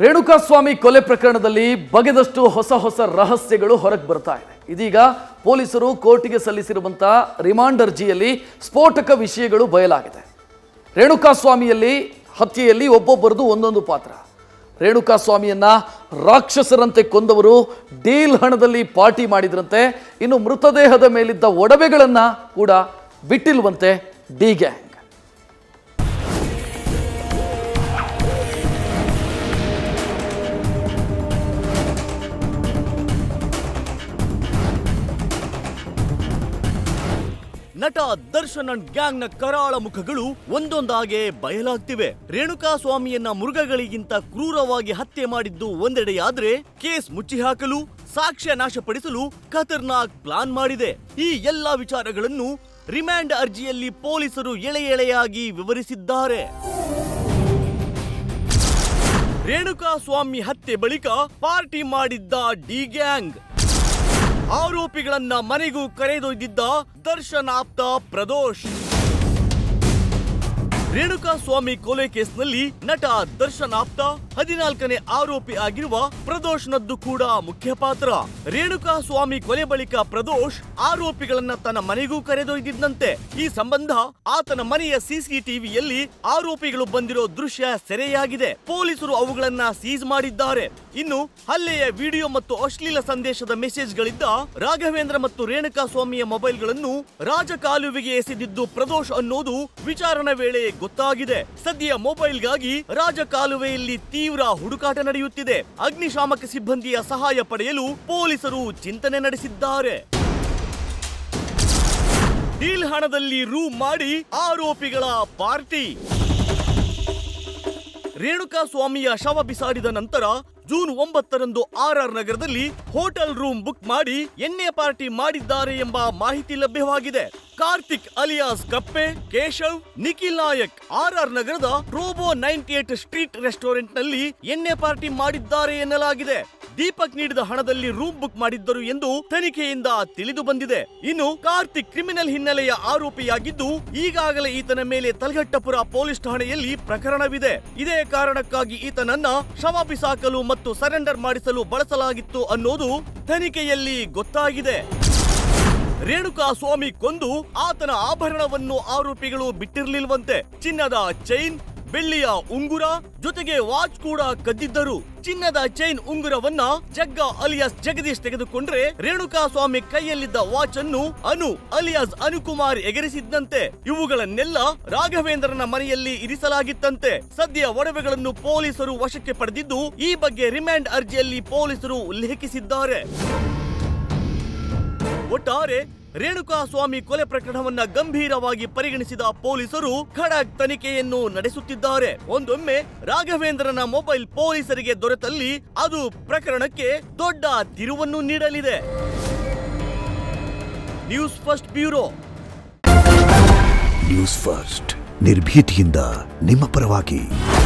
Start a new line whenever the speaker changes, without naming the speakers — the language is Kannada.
ರೇಣುಕಾಸ್ವಾಮಿ ಕೊಲೆ ಪ್ರಕರಣದಲ್ಲಿ ಬಗೆದಷ್ಟು ಹೊಸ ಹೊಸ ರಹಸ್ಯಗಳು ಹೊರಗೆ ಬರ್ತಾ ಇದೆ ಇದೀಗ ಪೊಲೀಸರು ಕೋರ್ಟಿಗೆ ಸಲ್ಲಿಸಿರುವಂತಹ ರಿಮಾಂಡ್ ಅರ್ಜಿಯಲ್ಲಿ ಸ್ಫೋಟಕ ವಿಷಯಗಳು ಬಯಲಾಗಿದೆ ರೇಣುಕಾಸ್ವಾಮಿಯಲ್ಲಿ ಹತ್ಯೆಯಲ್ಲಿ ಒಬ್ಬೊಬ್ಬರದು ಒಂದೊಂದು ಪಾತ್ರ ರೇಣುಕಾಸ್ವಾಮಿಯನ್ನ ರಾಕ್ಷಸರಂತೆ ಕೊಂದವರು ಡೀಲ್ ಹಣದಲ್ಲಿ ಪಾರ್ಟಿ ಮಾಡಿದ್ರಂತೆ ಇನ್ನು ಮೃತದೇಹದ ಮೇಲಿದ್ದ ಒಡವೆಗಳನ್ನ ಕೂಡ ಬಿಟ್ಟಿಲ್ವಂತೆ ಡಿ ಗ್ಯಾಂಗ್
ನಟ ದರ್ಶನ್ ಅಂಡ್ ಗ್ಯಾಂಗ್ ನ ಕರಾಳ ಮುಖಗಳು ಒಂದೊಂದಾಗೆ ಬಯಲಾಗ್ತಿವೆ ರೇಣುಕಾ ಸ್ವಾಮಿಯನ್ನ ಮೃಗಗಳಿಗಿಂತ ಕ್ರೂರವಾಗಿ ಹತ್ಯೆ ಮಾಡಿದ್ದು ಒಂದೆಡೆಯಾದ್ರೆ ಕೇಸ್ ಮುಚ್ಚಿ ಹಾಕಲು ಸಾಕ್ಷ್ಯ ನಾಶಪಡಿಸಲು ಖತರ್ನಾಕ್ ಪ್ಲಾನ್ ಮಾಡಿದೆ ಈ ಎಲ್ಲಾ ವಿಚಾರಗಳನ್ನು ರಿಮ್ಯಾಂಡ್ ಅರ್ಜಿಯಲ್ಲಿ ಪೊಲೀಸರು ಎಳೆ ಎಳೆಯಾಗಿ ವಿವರಿಸಿದ್ದಾರೆ ರೇಣುಕಾ ಸ್ವಾಮಿ ಹತ್ಯೆ ಬಳಿಕ ಪಾರ್ಟಿ ಮಾಡಿದ್ದ ಡಿ ಗ್ಯಾಂಗ್ ಆರೋಪಿಗಳನ್ನ ಮನೆಗೂ ಕರೆದೊಯ್ದಿದ್ದ ದರ್ಶನ್ ಆಪ್ತ ಪ್ರದೋಷ್ ರೇಣುಕಾ ಸ್ವಾಮಿ ಕೊಲೆ ಕೇಸ್ನಲ್ಲಿ ನಟ ದರ್ಶನ್ ಆಪ್ತ ಹದಿನಾಲ್ಕನೇ ಆರೋಪಿ ಆಗಿರುವ ಪ್ರದೋಷ್ನದ್ದು ಕೂಡ ಮುಖ್ಯ ಪಾತ್ರ ರೇಣುಕಾ ಸ್ವಾಮಿ ಕೊಲೆ ಬಳಿಕ ಪ್ರದೋಷ್ ಆರೋಪಿಗಳನ್ನ ತನ್ನ ಮನೆಗೂ ಕರೆದೊಯ್ದಿದ್ದಂತೆ ಈ ಸಂಬಂಧ ಆತನ ಮನೆಯ ಸಿಸಿಟಿವಿಯಲ್ಲಿ ಆರೋಪಿಗಳು ಬಂದಿರೋ ದೃಶ್ಯ ಸೆರೆಯಾಗಿದೆ ಪೊಲೀಸರು ಅವುಗಳನ್ನ ಸೀಸ್ ಮಾಡಿದ್ದಾರೆ ಇನ್ನು ಹಲ್ಲೆಯ ವಿಡಿಯೋ ಮತ್ತು ಅಶ್ಲೀಲ ಸಂದೇಶದ ಮೆಸೇಜ್ಗಳಿದ್ದ ರಾಘವೇಂದ್ರ ಮತ್ತು ರೇಣುಕಾ ಸ್ವಾಮಿಯ ಮೊಬೈಲ್ಗಳನ್ನು ರಾಜಕಾಲುವೆಗೆ ಎಸೆದಿದ್ದು ಪ್ರದೋಷ್ ಅನ್ನೋದು ವಿಚಾರಣೆ ವೇಳೆ ಗೊತ್ತಾಗಿದೆ ಸದ್ಯ ಮೊಬೈಲ್ಗಾಗಿ ರಾಜಕಾಲುವೆಯಲ್ಲಿ ತೀವ್ರ ಹುಡುಕಾಟ ನಡೆಯುತ್ತಿದೆ ಅಗ್ನಿಶಾಮಕ ಸಿಬ್ಬಂದಿಯ ಸಹಾಯ ಪಡೆಯಲು ಪೊಲೀಸರು ಚಿಂತನೆ ನಡೆಸಿದ್ದಾರೆ ಡೀಲ್ ಹಣದಲ್ಲಿ ರೂಮ್ ಮಾಡಿ ಆರೋಪಿಗಳ ಪಾರ್ಟಿ ರೇಣುಕಾ ಸ್ವಾಮಿಯ ಶವ ಬಿಸಾಡಿದ ನಂತರ ಜೂನ್ ಒಂಬತ್ತರಂದು ಆರ್ ಆರ್ ನಗರದಲ್ಲಿ ಹೋಟೆಲ್ ರೂಮ್ ಬುಕ್ ಮಾಡಿ ಎಣ್ಣೆ ಪಾರ್ಟಿ ಮಾಡಿದ್ದಾರೆ ಎಂಬ ಮಾಹಿತಿ ಲಭ್ಯವಾಗಿದೆ ಕಾರ್ತಿಕ್ ಅಲಿಯಾಸ್ ಕಪ್ಪೆ ಕೇಶವ್ ನಿಖಿಲ್ ನಾಯಕ್ ಆರ್ ಆರ್ ನಗರದ robo ninety eight street restaurant ನಲ್ಲಿ ಎಣ್ಣೆ ಪಾರ್ಟಿ ಮಾಡಿದ್ದಾರೆ ಎನ್ನಲಾಗಿದೆ ದೀಪಕ್ ನೀಡಿದ ಹಣದಲ್ಲಿ ರೂಮ್ ಬುಕ್ ಮಾಡಿದ್ದರು ಎಂದು ತನಿಖೆಯಿಂದ ತಿಳಿದು ಬಂದಿದೆ ಇನ್ನು ಕಾರ್ತಿಕ್ ಕ್ರಿಮಿನಲ್ ಹಿನ್ನೆಲೆಯ ಆರೋಪಿಯಾಗಿದ್ದು ಈಗಾಗಲೇ ಈತನ ಮೇಲೆ ತಲಘಟ್ಟಪುರ ಪೊಲೀಸ್ ಠಾಣೆಯಲ್ಲಿ ಪ್ರಕರಣವಿದೆ ಇದೇ ಕಾರಣಕ್ಕಾಗಿ ಈತನನ್ನ ಶವ ಬಿಸಾಕಲು ಮತ್ತು ಸರೆಂಡರ್ ಮಾಡಿಸಲು ಬಳಸಲಾಗಿತ್ತು ಅನ್ನೋದು ತನಿಖೆಯಲ್ಲಿ ಗೊತ್ತಾಗಿದೆ ರೇಣುಕಾ ಸ್ವಾಮಿ ಕೊಂದು ಆತನ ಆಭರಣವನ್ನು ಆರೋಪಿಗಳು ಬಿಟ್ಟಿರ್ಲಿಲ್ವಂತೆ ಚಿನ್ನದ ಚೈನ್ ಬೆಳ್ಳಿಯ ಉಂಗುರ ಜೊತೆಗೆ ವಾಚ್ ಕೂಡ ಕದ್ದಿದ್ದರು ಚಿನ್ನದ ಚೈನ್ ಉಂಗುರವನ್ನ ಜಗ್ಗ ಅಲಿಯಾಸ್ ಜಗದೀಶ್ ತೆಗೆದುಕೊಂಡ್ರೆ ರೇಣುಕಾ ಸ್ವಾಮಿ ಕೈಯಲ್ಲಿದ್ದ ವಾಚ್ ಅನ್ನು ಅನು ಅಲಿಯಾಸ್ ಅನುಕುಮಾರ್ ಎಗರಿಸಿದ್ದಂತೆ ಇವುಗಳನ್ನೆಲ್ಲ ರಾಘವೇಂದ್ರನ ಮನೆಯಲ್ಲಿ ಇರಿಸಲಾಗಿತ್ತಂತೆ ಸದ್ಯ ಒಡವೆಗಳನ್ನು ಪೊಲೀಸರು ವಶಕ್ಕೆ ಪಡೆದಿದ್ದು ಈ ಬಗ್ಗೆ ರಿಮ್ಯಾಂಡ್ ಅರ್ಜಿಯಲ್ಲಿ ಪೊಲೀಸರು ಉಲ್ಲೇಖಿಸಿದ್ದಾರೆ ಒಟ್ಟಾರೆ ರೇಣುಕಾ ಸ್ವಾಮಿ ಕೊಲೆ ಪ್ರಕರಣವನ್ನ ಗಂಭೀರವಾಗಿ ಪರಿಗಣಿಸಿದ ಪೊಲೀಸರು ಖಡಕ್ ತನಿಖೆಯನ್ನು ನಡೆಸುತ್ತಿದ್ದಾರೆ ಒಂದೊಮ್ಮೆ ರಾಘವೇಂದ್ರನ ಮೊಬೈಲ್ ಪೊಲೀಸರಿಗೆ ದೊರೆತಲ್ಲಿ ಅದು ಪ್ರಕರಣಕ್ಕೆ ದೊಡ್ಡ ತಿರುವನ್ನು ನೀಡಲಿದೆ news first bureau
news first ನಿರ್ಭೀತಿಯಿಂದ ನಿಮ್ಮ ಪರವಾಗಿ